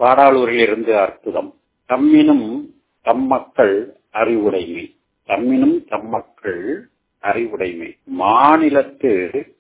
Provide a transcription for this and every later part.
பாடாளூரில் இருந்து அற்புதம் தம்மினும் தம்மக்கள் அறிவுடைமை தம்மினும் தம்மக்கள் அறிவுடைமை மாநிலத்து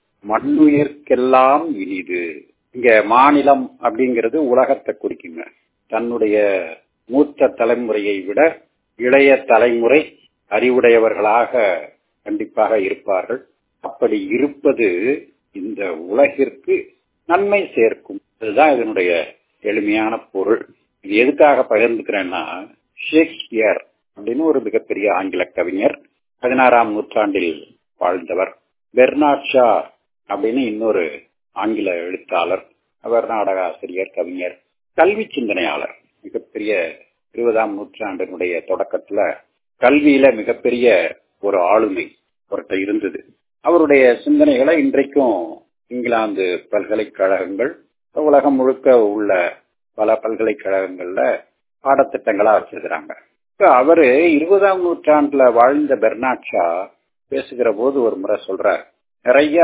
மண்ணுயிர்க்கெல்லாம் இனிது இங்க மாநிலம் அப்படிங்கிறது உலகத்தை குறிக்குங்க தன்னுடைய மூத்த தலைமுறையை விட இளைய தலைமுறை அறிவுடையவர்களாக கண்டிப்பாக இருப்பார்கள் அப்படி இருப்பது இந்த உலகிற்கு நன்மை சேர்க்கும் இதுதான் இதனுடைய எளிமையான பொருள் இது எதுக்காக பகிர்ந்துக்கிறேன்னா ஷேக்ஸ்பியர் அப்படின்னு ஒரு மிகப்பெரிய ஆங்கில கவிஞர் பதினாறாம் நூற்றாண்டில் வாழ்ந்தவர் பெர்னாட் ஷா அப்படின்னு இன்னொரு ஆங்கில எழுத்தாளர் அவர் நாடக ஆசிரியர் கவிஞர் கல்வி சிந்தனையாளர் மிகப்பெரிய இருபதாம் நூற்றாண்டினுடைய தொடக்கத்துல கல்வியில மிகப்பெரிய ஒரு ஆளுமை அவர்கிட்ட இருந்தது அவருடைய சிந்தனைகளை இன்றைக்கும் இங்கிலாந்து பல்கலைக்கழகங்கள் உலகம் முழுக்க உள்ள பல பல்கலைக்கழகங்கள்ல பாடத்திட்டங்களா வச்சிருக்கிறாங்க அவரு இருபதாம் நூற்றாண்டுல வாழ்ந்த பெர்னாட் ஷா பேசுகிற போது ஒரு முறை சொல்றார் நிறைய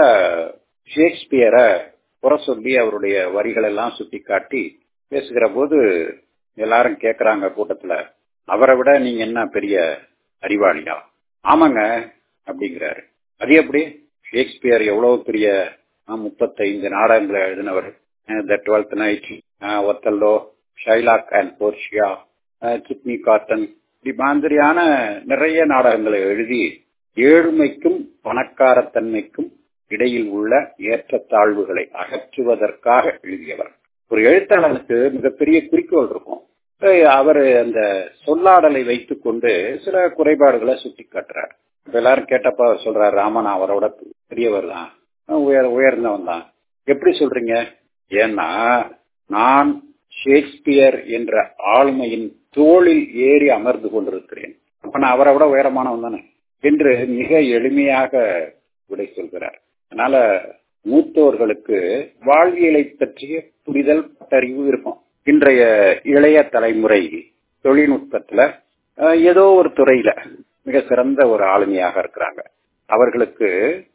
ஷேக்ஸ்பியரை குறை சொல்லி அவருடைய வரிகள் எல்லாம் சுட்டி காட்டி பேசுகிற போது எல்லாரும் கேக்குறாங்க கூட்டத்துல அவரை விட நீங்க என்ன பெரிய அறிவாளியா ஆமாங்க அப்படிங்கிறாரு அது எப்படி ஷேக்ஸ்பியர் எவ்வளவு பெரிய முப்பத்தைந்து நாடகங்களை எழுதினவர் the twelfth night Othello Shylock and Portia கிட்னி காட்டன் இப்படி மாதிரியான நிறைய நாடகங்களை எழுதி ஏழ்மைக்கும் பணக்காரத்தன்மைக்கும் இடையில் உள்ள ஏற்றத்தாழ்வுகளை அகற்றுவதற்காக எழுதியவர் ஒரு எழுத்தாளனுக்கு மிகப்பெரிய குறிக்கோள் இருக்கும் அவர் அந்த சொல்லாடலை வைத்துக் கொண்டு சில குறைபாடுகளை சுட்டி காட்டுறார் எல்லாரும் கேட்டப்ப சொல்றாரு ராமன் அவரோட பெரியவர் தான் உயர் உயர்ந்தவன் தான் எப்படி சொல்றீங்க ஏன்னா நான் ஷேக்ஸ்பியர் என்ற ஆளுமையின் தோளில் ஏறி அமர்ந்து கொண்டிருக்கிறேன் அப்ப நான் அவரை விட உயரமானவன் தானே என்று மிக எளிமையாக விடை சொல்கிறார் அதனால மூத்தோர்களுக்கு வாழ்வியலை பற்றிய புரிதல் பட்டறிவு இருக்கும் இன்றைய இளைய தலைமுறை தொழில்நுட்பத்துல ஏதோ ஒரு துறையில மிக சிறந்த ஒரு ஆளுமையாக இருக்கிறாங்க அவர்களுக்கு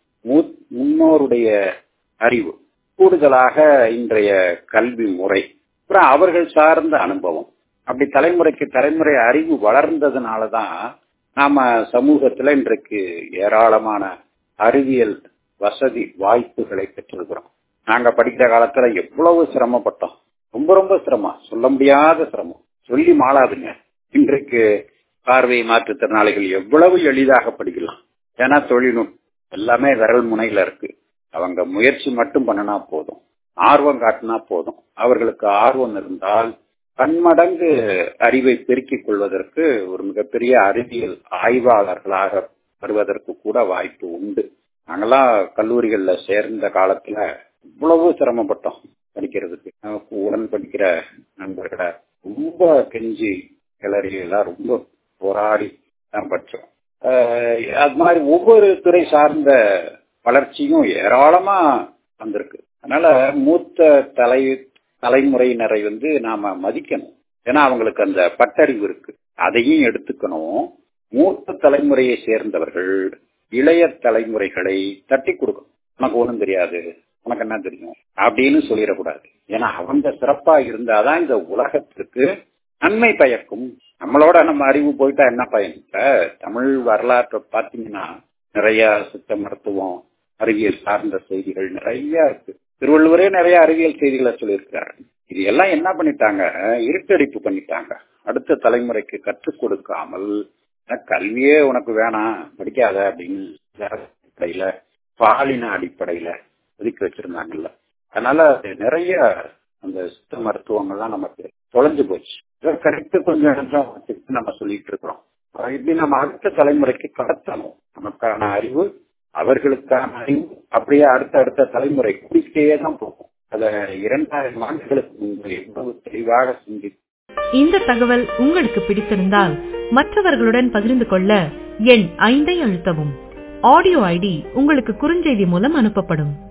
முன்னோருடைய அறிவு கூடுதலாக இன்றைய கல்வி முறை அப்புறம் அவர்கள் சார்ந்த அனுபவம் அப்படி தலைமுறைக்கு தலைமுறை அறிவு வளர்ந்ததுனாலதான் நாம சமூகத்துல இன்றைக்கு ஏராளமான அறிவியல் வசதி வாய்ப்புகளை பெற்றிருக்கிறோம் நாங்க படிக்கிற காலத்துல எவ்வளவு சிரமப்பட்டோம் ரொம்ப ரொம்ப சிரமம் சொல்ல முடியாத சிரமம் சொல்லி மாளாதுங்க இன்றைக்கு பார்வை மாற்றுத்திறனாளிகள் எவ்வளவு எளிதாக படிக்கலாம் ஏன்னா தொழில்நுட்பம் எல்லாமே விரல் முனையில இருக்கு அவங்க முயற்சி மட்டும் பண்ணினா போதும் ஆர்வம் காட்டினா போதும் அவர்களுக்கு ஆர்வம் இருந்தால் பன்மடங்கு அறிவை பெருக்கிக் கொள்வதற்கு ஒரு மிகப்பெரிய அறிவியல் ஆய்வாளர்களாக வருவதற்கு கூட வாய்ப்பு உண்டு நாங்கெல்லாம் கல்லூரிகள்ல சேர்ந்த காலத்துல இவ்வளவு சிரமப்பட்டோம் படிக்கிறதுக்கு நமக்கு உடன் படிக்கிற நண்பர்களை ரொம்ப கெஞ்சி கிளறி எல்லாம் ரொம்ப போராடி தான் படிச்சோம் அது மாதிரி ஒவ்வொரு துறை சார்ந்த வளர்ச்சியும் ஏராளமா வந்திருக்கு அதனால மூத்த தலை தலைமுறையினரை வந்து நாம மதிக்கணும் ஏன்னா அவங்களுக்கு அந்த பட்டறிவு இருக்கு அதையும் எடுத்துக்கணும் மூத்த தலைமுறையை சேர்ந்தவர்கள் இளைய தலைமுறைகளை தட்டி கொடுக்கணும் உனக்கு ஒண்ணும் தெரியாது உனக்கு என்ன தெரியும் அப்படின்னு சொல்லிடக்கூடாது ஏன்னா அவங்க சிறப்பா இருந்தாதான் இந்த உலகத்திற்கு நன்மை பயக்கும் நம்மளோட நம்ம அறிவு போயிட்டா என்ன பயன் இப்ப தமிழ் வரலாற்றை பாத்தீங்கன்னா நிறைய சித்த மருத்துவம் அறிவியல் சார்ந்த செய்திகள் நிறைய இருக்கு திருவள்ளுவரே நிறைய அறிவியல் செய்திகளை சொல்லியிருக்கிறாரு இது எல்லாம் என்ன பண்ணிட்டாங்க இருட்டடிப்பு பண்ணிட்டாங்க அடுத்த தலைமுறைக்கு கற்றுக் கொடுக்காமல் கல்வியே உனக்கு வேணாம் படிக்காத அப்படின்னு அடிப்படையில பாலின அடிப்படையில ஒதுக்கி வச்சிருந்தாங்கல்ல அதனால நிறைய அந்த சித்த மருத்துவங்கள்லாம் நமக்கு தொலைஞ்சு போச்சு கரெக்ட் கொஞ்சம் இடத்துல நம்ம சொல்லிட்டு இருக்கிறோம் இப்படி நம்ம அடுத்த தலைமுறைக்கு கடத்தணும் நமக்கான அறிவு அவர்களுக்கான அறிவு அப்படியே அடுத்த அடுத்த தலைமுறை கூடிக்கிட்டே தான் போகும் அத இரண்டாயிரம் ஆண்டுகளுக்கு முன்பு எவ்வளவு தெளிவாக சிந்தி இந்த தகவல் உங்களுக்கு பிடித்திருந்தால் மற்றவர்களுடன் பகிர்ந்து கொள்ள எண் ஐந்தை அழுத்தவும் ஆடியோ ஐடி உங்களுக்கு குறுஞ்செய்தி மூலம் அனுப்பப்படும்